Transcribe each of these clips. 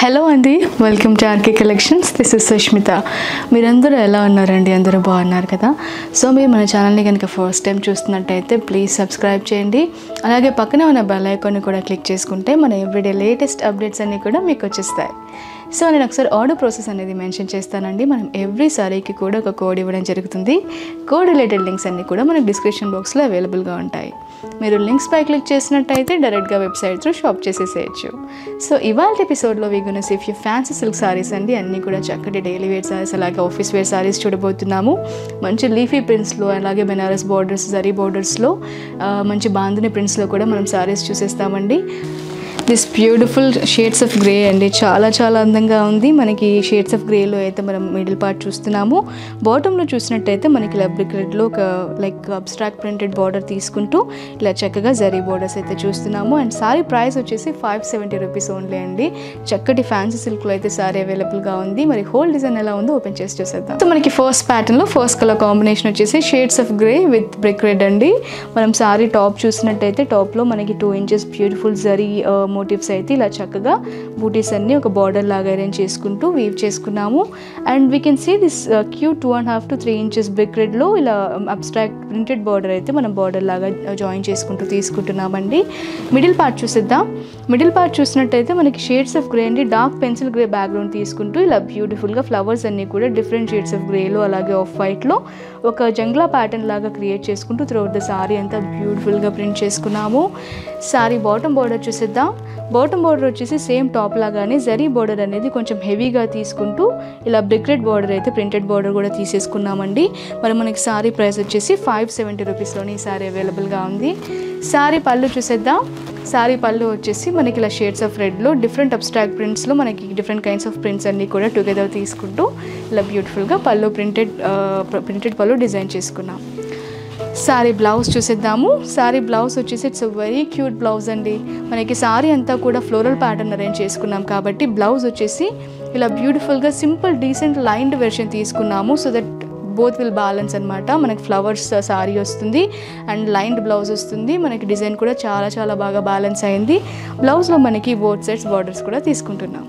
Hello అండి welcome to RK collections this is Sushmita మీరందరూ ఎలా ఉన్నారండి అందరూ బాగున్నారు కదా సో మీరు మన ఛానల్ని కనుక ఫస్ట్ టైం చూస్తున్నట్టయితే ప్లీజ్ సబ్స్క్రైబ్ చేయండి అలాగే పక్కనే ఉన్న బెల్ ఐకాన్ని కూడా క్లిక్ చేసుకుంటే మన ఎవ్రీడే లేటెస్ట్ అప్డేట్స్ అన్నీ కూడా మీకు వచ్చేస్తాయి సో నేను ఒకసారి ఆర్డర్ ప్రాసెస్ అనేది మెన్షన్ చేస్తానండి మనం ఎవ్రీ సారీకి కూడా ఒక కోడ్ ఇవ్వడం జరుగుతుంది కోడ్ రిలేటెడ్ లింక్స్ అన్నీ కూడా మనకి డిస్క్రిప్షన్ బాక్స్లో అవైలబుల్గా ఉంటాయి మీరు లింక్స్ పై క్లిక్ చేసినట్టయితే డైరెక్ట్గా వెబ్సైట్ త్రూ షాప్ చేసేసేయచ్చు సో ఇవాళ ఎపిసోడ్లో we gonna if you fancy silk saris అండి అన్నీ కూడా చక్కటి డైలీ వేర్ సారీస్ అలాగే ఆఫీస్ వేర్ సారీస్ చూడబోతున్నాము మంచి లీఫీ ప్రింట్స్లో అలాగే బెనారస్ బార్డర్స్ జరీ బార్డర్స్లో మంచి బాంధని ప్రింట్స్లో కూడా మనం సారీస్ చూసేస్తామండి this beautiful shades of grey అండి చాలా చాలా అందంగా ఉంది మనకి షేడ్స్ ఆఫ్ గ్రేలో అయితే మనం మిడిల్ పార్ట్ చూస్తున్నాము బాటంలో చూసినట్టయితే మనకి లబ్రిక్ రెడ్లో ఒక లైక్ అబ్స్ట్రాక్ట్ ప్రింటెడ్ బార్డర్ తీసుకుంటూ ఇలా చక్కగా జరీ బార్డర్స్ అయితే చూస్తున్నాము అండ్ సారీ ప్రైస్ వచ్చేసి ఫైవ్ సెవెంటీ రూపీస్ ఓన్లీ అండి చక్కటి ఫ్యాన్సీ సిల్క్లో అయితే సారీ అవైలబుల్గా ఉంది మరి హోల్ డిజైన్ ఎలా ఉందో ఓపెన్ చేసి చూసేద్దాం సో మనకి ఫస్ట్ ప్యాటర్న్లో ఫస్ట్ కలర్ కాంబినేషన్ వచ్చేసి shades of grey with brick red అండి మనం సారీ టాప్ చూసినట్టయితే టాప్లో మనకి two inches beautiful zari motives అయితే ఇలా చక్కగా బూటీస్ అన్ని ఒక బార్డర్ లాగా అరేంజ్ చేసుకుంటూ వీవ్ చేసుకున్నాము and we can see this క్యూ two and half to three inches brick రెడ్లో ఇలా అబ్స్ట్రాక్ట్ ప్రింటెడ్ బార్డర్ అయితే మనం బార్డర్ లాగా జాయిన్ చేసుకుంటూ తీసుకుంటున్నామండి మిడిల్ పార్ట్ చూసిద్దాం మిడిల్ పార్ట్ చూసినట్టయితే మనకి షేడ్స్ ఆఫ్ గ్రే అండి డార్క్ పెన్సిల్ గ్రే బ్యాక్గ్రౌండ్ తీసుకుంటూ ఇలా బ్యూటిఫుల్గా ఫ్లవర్స్ అన్నీ కూడా డిఫరెంట్ షేడ్స్ ఆఫ్ గ్రేలో అలాగే ఆఫ్ వైట్లో ఒక జంగ్లా ప్యాటర్న్ లాగా క్రియేట్ చేసుకుంటూ త్రూఅవుట్ ద సారీ అంతా బ్యూటిఫుల్గా ప్రింట్ చేసుకున్నాము సారీ బాటమ్ బార్డర్ చూసిద్దాం బాటమ్ బార్డర్ వచ్చేసి సేమ్ టాప్ లాగానే జరీ బార్డర్ అనేది కొంచెం హెవీగా తీసుకుంటూ ఇలా బ్రిక్రెడ్ బార్డర్ అయితే ప్రింటెడ్ బార్డర్ కూడా తీసేసుకున్నామండి మరి మనకి సారీ ప్రైస్ వచ్చేసి ఫైవ్ సెవెంటీ రూపీస్లోని ఈ సారీ అవైలబుల్గా ఉంది సారీ పళ్ళు చూసేద్దాం సారీ పళ్ళు వచ్చేసి మనకి ఇలా షేడ్స్ ఆఫ్ రెడ్లో డిఫరెంట్ అబ్స్ట్రాక్ట్ ప్రింట్స్లో మనకి డిఫరెంట్ కైండ్స్ ఆఫ్ ప్రింట్స్ అన్నీ కూడా టుగెదర్ తీసుకుంటూ ఇలా బ్యూటిఫుల్గా పళ్ళు ప్రింటెడ్ ప్రింటెడ్ పళ్ళు డిజైన్ చేసుకున్నాం సారీ బ్లౌజ్ చూసేద్దాము సారీ బ్లౌజ్ వచ్చేసి ఇట్స్ వెరీ క్యూట్ బ్లౌజ్ అండి మనకి సారీ అంతా కూడా ఫ్లోరల్ ప్యాటర్న్ అరేంజ్ చేసుకున్నాం కాబట్టి బ్లౌజ్ వచ్చేసి ఇలా బ్యూటిఫుల్గా సింపుల్ డీసెంట్ లైన్డ్ వెర్షన్ తీసుకున్నాము so that both will balance అనమాట మనకి ఫ్లవర్స్ సారీ వస్తుంది అండ్ లైన్డ్ బ్లౌజ్ వస్తుంది మనకి డిజైన్ కూడా చాలా చాలా బాగా బ్యాలెన్స్ అయింది బ్లౌజ్లో మనకి బోత్ సైడ్స్ బార్డర్స్ కూడా తీసుకుంటున్నాం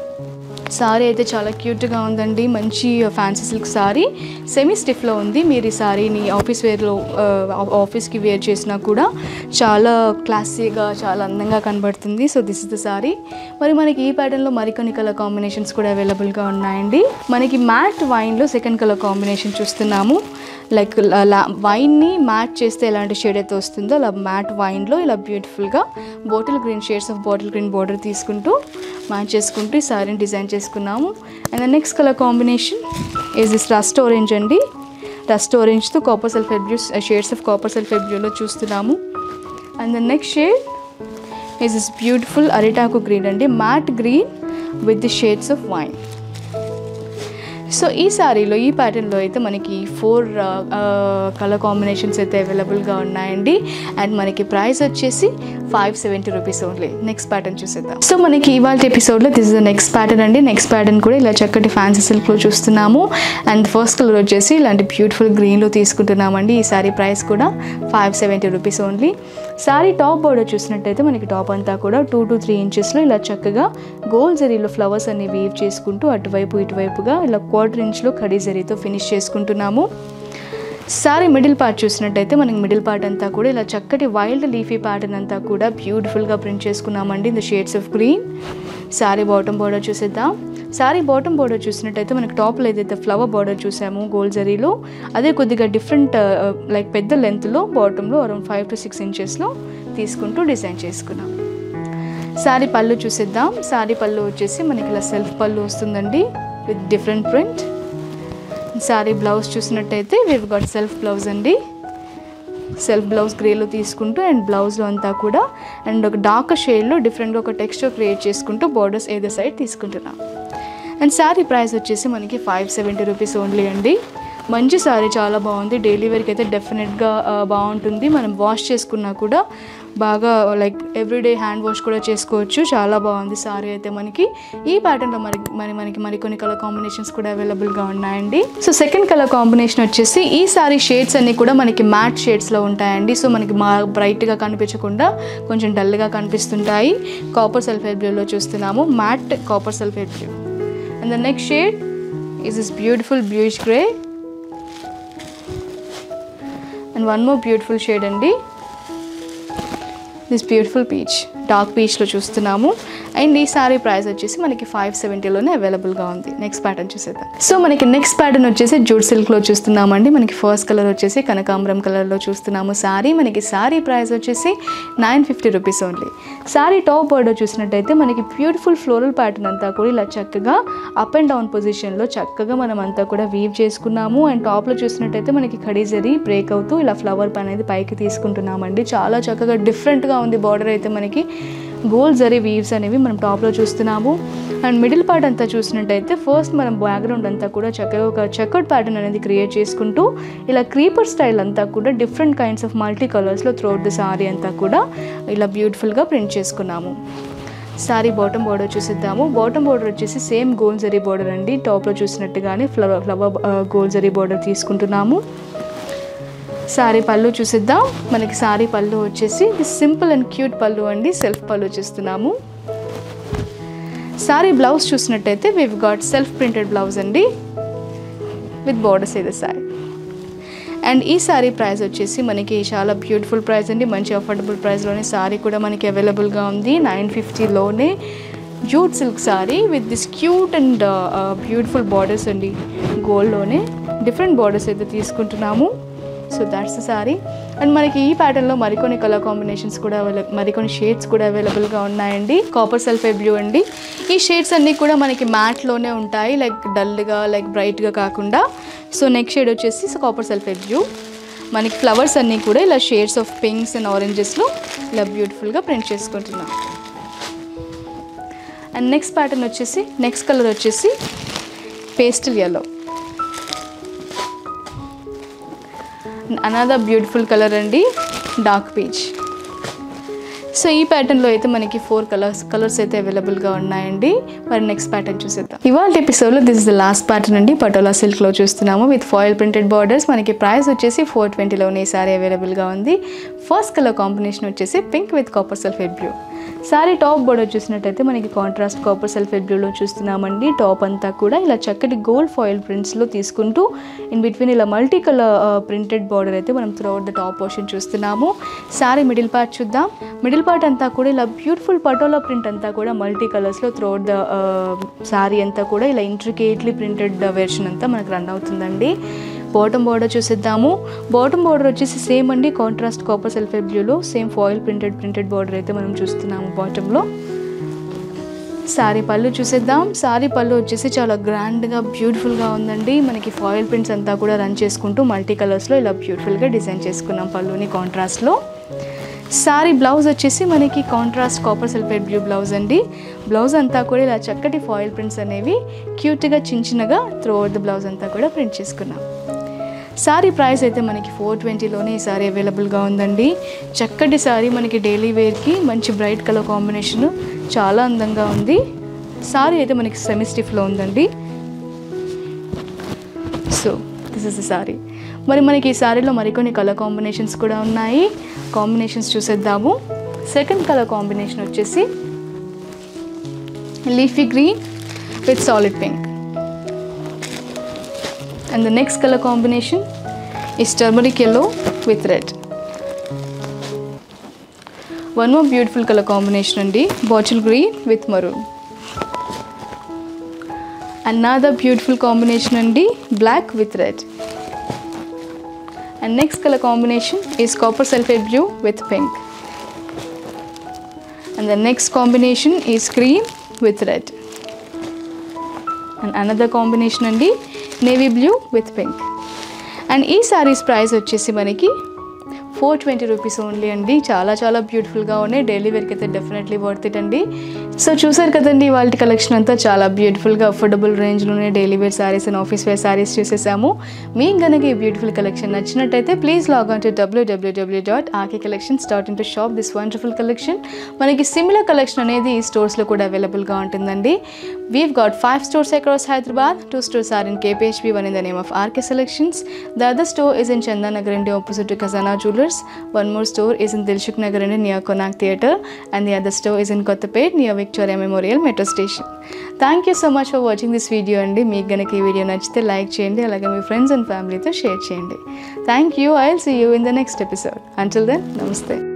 సారీ అయితే చాలా క్యూట్గా ఉందండి మంచి ఫ్యాన్సీ సిల్క్ సారీ సెమీ స్టిఫ్లో ఉంది మీరు ఈ సారీని ఆఫీస్ వేర్లో ఆఫీస్కి వేర్ చేసినా కూడా చాలా క్లాసీగా చాలా అందంగా కనబడుతుంది so this is the sari మరి మనకి ఈ ప్యాటర్న్లో మరికొన్ని కలర్ కాంబినేషన్స్ కూడా అవైలబుల్గా ఉన్నాయండి మనకి మ్యాట్ వైన్లో సెకండ్ కలర్ కాంబినేషన్ చూస్తున్నాము లైక్ వైన్ని మ్యాట్ చేస్తే ఎలాంటి షేడ్ అయితే వస్తుందో అలా మ్యాట్ వైన్లో ఇలా బ్యూటిఫుల్గా bottle green shades of bottle green border తీసుకుంటూ మ్యాచ్ చేసుకుంటూ ఈ సారీని డిజైన్ చేసుకున్నాము and the next colour combination is this rust orange అండి రస్ట్ ఆరెంజ్తో copper self blue shades of copper self బ్లూలో చూస్తున్నాము and the next shade is this beautiful అరిటాకు గ్రీన్ అండి matte green with the shades of wine so ఈ సారీలో ఈ ప్యాటర్న్లో అయితే మనకి ఫోర్ కలర్ కాంబినేషన్స్ అయితే అవైలబుల్గా ఉన్నాయండి అండ్ మనకి ప్రైస్ వచ్చేసి five seventy rupees only next pattern చూసేద్దాం సో మనకి ఇవాళ ఎపిసోడ్లో this is the next pattern అండి నెక్స్ట్ ప్యాటర్న్ కూడా ఇలా చక్కటి ఫ్యాన్సీ సిల్క్లో చూస్తున్నాము అండ్ ఫస్ట్ కలర్ వచ్చేసి ఇలాంటి బ్యూటిఫుల్ గ్రీన్లో తీసుకుంటున్నామండి ఈ సారీ ప్రైస్ కూడా five seventy rupees only sari top border చూసినట్టయితే మనకి టాప్ అంతా కూడా టూ టు త్రీ ఇంచెస్లో ఇలా చక్కగా గోల్డ్ జరీలో ఫ్లవర్స్ అన్ని వీవ్ చేసుకుంటూ అటువైపు ఇటువైపుగా ఇలా క్వార్టర్ ఇంచ్లో కడీ జరీతో ఫినిష్ చేసుకుంటున్నాము సారీ మిడిల్ పార్ట్ చూసినట్టయితే మనకి మిడిల్ పార్ట్ అంతా కూడా ఇలా చక్కటి వైల్డ్ లీఫీ ప్యాటర్న్ అంతా కూడా బ్యూటిఫుల్గా ప్రింట్ చేసుకున్నామండి in the shades of green sari bottom border చూసేద్దాం సారీ బాటమ్ బార్డర్ చూసినట్టయితే మనకి టాప్లో ఏదైతే ఫ్లవర్ బార్డర్ చూసామో గోల్డ్ జరీలో అదే కొద్దిగా డిఫరెంట్ లైక్ పెద్ద లెంత్లో బాటంలో అరౌండ్ ఫైవ్ టు సిక్స్ ఇంచెస్లో తీసుకుంటూ డిజైన్ చేసుకున్నాం సారీ పళ్ళు చూసేద్దాం సారీ పళ్ళు వచ్చేసి మనకి ఇలా సెల్ఫ్ పళ్ళు వస్తుందండి with different print sari blouse చూసినట్టయితే వివ్ గట్ సెల్ఫ్ బ్లౌజ్ అండి సెల్ఫ్ బ్లౌజ్ గ్రేలో తీసుకుంటూ అండ్ బ్లౌజ్లో అంతా కూడా అండ్ ఒక డార్క్ షేడ్లో డిఫరెంట్గా ఒక టెక్స్చర్ క్రియేట్ చేసుకుంటూ బార్డర్స్ ఏదో సైడ్ తీసుకుంటున్నాం అండ్ శారీ ప్రైస్ వచ్చేసి మనకి ఫైవ్ సెవెంటీ రూపీస్ ఓన్లీ అండి మంచి సారీ చాలా బాగుంది డైలీ వేర్కి అయితే డెఫినెట్గా బాగుంటుంది మనం వాష్ చేసుకున్నా కూడా బాగా లైక్ ఎవ్రీడే హ్యాండ్ వాష్ కూడా చేసుకోవచ్చు చాలా బాగుంది సారీ అయితే మనకి ఈ ప్యాటర్న్లో మరి మరి మనకి మరికొన్ని కలర్ కాంబినేషన్స్ కూడా అవైలబుల్గా ఉన్నాయండి సో సెకండ్ కలర్ కాంబినేషన్ వచ్చేసి ఈ సారీ షేడ్స్ అన్నీ కూడా మనకి మ్యాట్ షేడ్స్లో ఉంటాయండి సో మనకి మా బ్రైట్గా కనిపించకుండా కొంచెం డల్గా కనిపిస్తుంటాయి కాపర్ సల్ఫేట్ బ్లూలో చూస్తున్నాము matte copper sulphate blue and the next shade is this beautiful bluish grey and one more beautiful shade అండి దిస్ బ్యూటిఫుల్ పీచ్ డార్క్ పీచ్లో చూస్తున్నాము అండ్ ఈ సారీ ప్రైస్ వచ్చేసి మనకి ఫైవ్ సెవెంటీలోనే అవైలబుల్గా ఉంది నెక్స్ట్ ప్యాటర్న్ చూసేద్దాం సో మనకి నెక్స్ట్ ప్యాటర్న్ వచ్చేసి జూట్ సిల్క్లో చూస్తున్నామండి మనకి ఫస్ట్ కలర్ వచ్చేసి కనకాంబరం కలర్లో చూస్తున్నాము సారీ మనకి సారీ ప్రైస్ వచ్చేసి nine fifty rupees only sari top border చూసినట్టయితే మనకి బ్యూటిఫుల్ ఫ్లోరల్ ప్యాటర్న్ అంతా కూడా ఇలా చక్కగా అప్ అండ్ డౌన్ పొజిషన్లో చక్కగా మనం అంతా కూడా వీవ్ చేసుకున్నాము అండ్ టాప్లో చూసినట్టయితే మనకి ఖడీజరీ బ్రేక్ అవుతూ ఇలా ఫ్లవర్ అనేది పైకి తీసుకుంటున్నామండి చాలా చక్కగా డిఫరెంట్గా ఉంది బార్డర్ అయితే మనకి గోల్డ్ జరీ వీవ్స్ అనేవి మనం టాప్లో చూస్తున్నాము అండ్ మిడిల్ పార్ట్ అంతా చూసినట్టయితే ఫస్ట్ మనం బ్యాక్గ్రౌండ్ అంతా కూడా చక్కగా ఒక చెక్కడ్ ప్యాటర్న్ అనేది క్రియేట్ చేసుకుంటూ ఇలా క్రీపర్ స్టైల్ అంతా కూడా డిఫరెంట్ కైండ్స్ ఆఫ్ మల్టీ కలర్స్లో త్రోట్ ద సారీ అంతా కూడా ఇలా బ్యూటిఫుల్గా ప్రింట్ చేసుకున్నాము సారీ బాటమ్ బోర్డర్ చూసిద్దాము బాటమ్ బోర్డర్ వచ్చేసి సేమ్ గోల్ జరీ బోర్డర్ అండి టాప్లో చూసినట్టుగానే flower flower gold zari border తీసుకుంటున్నాము సారీ పళ్ళు చూసిద్దాం మనకి సారీ పళ్ళు వచ్చేసి ఇది సింపుల్ అండ్ క్యూట్ పళ్ళు అండి సెల్ఫ్ పళ్ళు చూస్తున్నాము సారీ బ్లౌజ్ చూసినట్టయితే we've got self printed blouse అండి విత్ బోర్డర్స్ ఇది సారీ అండ్ ఈ సారీ ప్రైస్ వచ్చేసి మనకి చాలా బ్యూటిఫుల్ ప్రైస్ అండి మంచి అఫోర్డబుల్ ప్రైస్లోనే సారీ కూడా మనకి అవైలబుల్గా ఉంది నైన్ ఫిఫ్టీలోనే jute silk sari with this cute and beautiful borders అండి గోల్డ్లోనే డిఫరెంట్ బార్డర్స్ అయితే తీసుకుంటున్నాము so that's the sari and మనకి ఈ ప్యాటర్న్లో మరికొన్ని కలర్ కాంబినేషన్స్ కూడా అవైలబుల్ మరికొన్ని షేడ్స్ కూడా అవైలబుల్గా ఉన్నాయండి కాపర్ సల్ఫేట్ బ్లూ అండి ఈ షేడ్స్ అన్నీ కూడా మనకి మ్యాట్లోనే ఉంటాయి లైక్ డల్గా లైక్ బ్రైట్గా కాకుండా సో నెక్స్ట్ షేడ్ వచ్చేసి కాపర్ సల్ఫేట్ బ్లూ మనకి ఫ్లవర్స్ అన్నీ కూడా ఇలా షేడ్స్ ఆఫ్ పింక్స్ అండ్ ఆరెంజెస్లో ఇలా బ్యూటిఫుల్గా ప్రింట్ చేసుకుంటున్నాం అండ్ నెక్స్ట్ ప్యాటర్న్ వచ్చేసి నెక్స్ట్ కలర్ వచ్చేసి pastel yellow another beautiful colour అండి డార్క్ పీచ్ సో ఈ ప్యాటర్న్లో అయితే మనకి ఫోర్ కలర్స్ కలర్స్ అయితే అవైలబుల్గా ఉన్నాయండి మరి నెక్స్ట్ ప్యాటర్న్ చూసేద్దాం ఇవాళ ఎపిసోడ్లో this is the last pattern అండి పటోలా సిల్క్లో చూస్తున్నాము విత్ ఫాయిల్ ప్రింటెడ్ బార్డర్స్ మనకి ప్రైస్ వచ్చేసి ఫోర్ ట్వంటీలోనే ఈ సారీ అవైలబుల్గా ఉంది ఫస్ట్ కలర్ కాంబినేషన్ వచ్చేసి pink with copper sulphate blue sari top border చూసినట్టయితే మనకి కాంట్రాస్ట్ కాపర్ సల్ఫేట్ బ్లూలో చూస్తున్నామండి టాప్ అంతా కూడా ఇలా చక్కటి గోల్డ్ ఫాయిల్ ప్రింట్స్లో తీసుకుంటూ ఇన్ బిట్వీన్ ఇలా మల్టీ కలర్ ప్రింటెడ్ బార్డర్ అయితే మనం త్రూఅవుట్ ద టాప్ పోర్షన్ చూస్తున్నాము సారీ మిడిల్ పార్ట్ చూద్దాం మిడిల్ పార్ట్ అంతా కూడా ఇలా బ్యూటిఫుల్ పటోలా ప్రింట్ అంతా కూడా మల్టీ కలర్స్లో త్రూఅవుట్ ద సారీ అంతా కూడా ఇలా ఇంట్రికేట్లీ ప్రింటెడ్ వెర్షన్ అంతా మనకు రన్ అవుతుందండి బాటమ్ బార్డర్ చూసిద్దాము బాటమ్ బార్డర్ వచ్చేసి సేమ్ అండి కాంట్రాస్ట్ కాపర్ సల్ఫేట్ బ్లూలో same foil printed printed border అయితే మనం చూస్తున్నాము బాటంలో సారీ పళ్ళు చూసేద్దాం సారీ పళ్ళు వచ్చేసి చాలా గ్రాండ్గా బ్యూటిఫుల్గా ఉందండి మనకి ఫాయిల్ ప్రింట్స్ అంతా కూడా రన్ చేసుకుంటూ మల్టీ కలర్స్లో ఇలా బ్యూటిఫుల్గా డిజైన్ చేసుకున్నాం పళ్ళుని కాంట్రాస్ట్లో సారీ బ్లౌజ్ వచ్చేసి మనకి contrast copper sulphate blue blouse అండి బ్లౌజ్ అంతా కూడా ఇలా చక్కటి ఫాయిల్ ప్రింట్స్ అనేవి క్యూట్గా చిన్న చిన్నగా త్రూ అవుట్ ద బ్లౌజ్ అంతా కూడా ప్రింట్ చేసుకున్నాం సారీ ప్రైస్ అయితే మనకి ఫోర్ ట్వంటీలోనే ఈ సారీ అవైలబుల్గా ఉందండి చక్కటి సారీ మనకి డైలీ వేర్కి మంచి బ్రైట్ కలర్ కాంబినేషన్ చాలా అందంగా ఉంది సారీ అయితే మనకి సెమీ స్టిఫ్లో ఉందండి so this is the sari మరి మనకి ఈ సారీలో మరికొన్ని కలర్ కాంబినేషన్స్ కూడా ఉన్నాయి కాంబినేషన్స్ చూసేద్దాము సెకండ్ కలర్ కాంబినేషన్ వచ్చేసి leafy green with solid pink and the next color combination is turmeric yellow with red one more beautiful color combination అండి bottle green with maroon another beautiful combination అండి black with red and next color combination is copper sulfate blue with pink and the next combination is cream with red and another combination అండి navy blue with pink and ఈ saris price వచ్చేసి మనకి four twenty rupees only అండి చాలా చాలా బ్యూటిఫుల్గా ఉన్నాయి daily వేర్కి అయితే డెఫినెట్లీ వర్త్ ఇట్ అండి సో చూసారు కదండి వాళ్ళ కలెక్షన్ అంతా చాలా బ్యూటిఫుల్గా అఫోర్డబుల్ రేంజ్లోనే daily wear saris and office wear saris చూసేసాము మీకు కనుక ఈ బ్యూటిఫుల్ కలెక్షన్ నచ్చినట్టయితే please log on to W W W dot RK collections dot in to shop this wonderful collection మనకి సిమిలర్ కలెక్షన్ అనేది స్టోర్స్లో కూడా అవైలబుల్గా ఉంటుందండి we've got five stores across Hyderabad two stores are in KPHB one in the name of RK selections the other store is in Chandanagar అండి opposite to Khazana Jewelers. One more store is in Dilshuk Nagar and near Konak Theatre, and the other store is in Kottapet near Victoria Memorial Metro Station. Thank you so much for watching this video అండి మీకు కనుక ఈ video నచ్చితే like చేయండి అలాగే మీ friends and ఫ్యామిలీతో share చేయండి thank you I will see you in the next episode until then నమస్తే